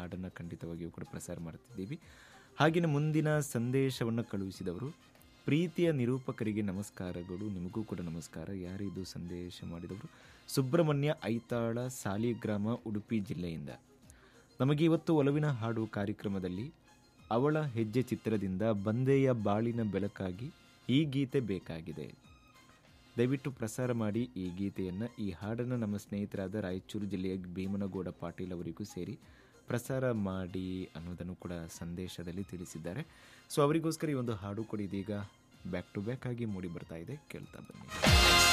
ಹಾಡನ್ನು ಖಂಡಿತವಾಗಿಯೂ ಕೂಡ ಪ್ರಸಾರ ಮಾಡ್ತಿದ್ದೀವಿ ಹಾಗೆಯೇ ಮುಂದಿನ ಸಂದೇಶವನ್ನು ಕಳುಹಿಸಿದವರು ಪ್ರೀತಿಯ ನಿರೂಪಕರಿಗೆ ನಮಸ್ಕಾರಗಳು ನಿಮಗೂ ಕೂಡ ನಮಸ್ಕಾರ ಯಾರಿದು ಸಂದೇಶ ಮಾಡಿದವರು ಸುಬ್ರಹ್ಮಣ್ಯ ಐತಾಳ ಸಾಲಿಗ್ರಾಮ ಉಡುಪಿ ಜಿಲ್ಲೆಯಿಂದ ನಮಗೆ ಇವತ್ತು ಒಲವಿನ ಹಾಡು ಕಾರ್ಯಕ್ರಮದಲ್ಲಿ ಅವಳ ಹೆಜ್ಜೆ ಚಿತ್ರದಿಂದ ಬಂದೆಯ ಬಾಳಿನ ಬೆಳಕಾಗಿ ಈ ಗೀತೆ ಬೇಕಾಗಿದೆ ದಯವಿಟ್ಟು ಪ್ರಸಾರ ಮಾಡಿ ಈ ಗೀತೆಯನ್ನು ಈ ಹಾಡನ್ನು ನಮ್ಮ ಸ್ನೇಹಿತರಾದ ರಾಯಚೂರು ಜಿಲ್ಲೆಯ ಭೀಮನಗೌಡ ಪಾಟೀಲ್ ಅವರಿಗೂ ಸೇರಿ ಪ್ರಸಾರ ಮಾಡಿ ಅನ್ನೋದನ್ನು ಕೂಡ ಸಂದೇಶದಲ್ಲಿ ತಿಳಿಸಿದ್ದಾರೆ ಸೊ ಅವರಿಗೋಸ್ಕರ ಈ ಒಂದು ಹಾಡು ಕೂಡ ಇದೀಗ ಬ್ಯಾಕ್ ಟು ಬ್ಯಾಕ್ ಆಗಿ ಮೂಡಿ ಬರ್ತಾ ಇದೆ ಕೇಳ್ತಾ ಬನ್ನಿ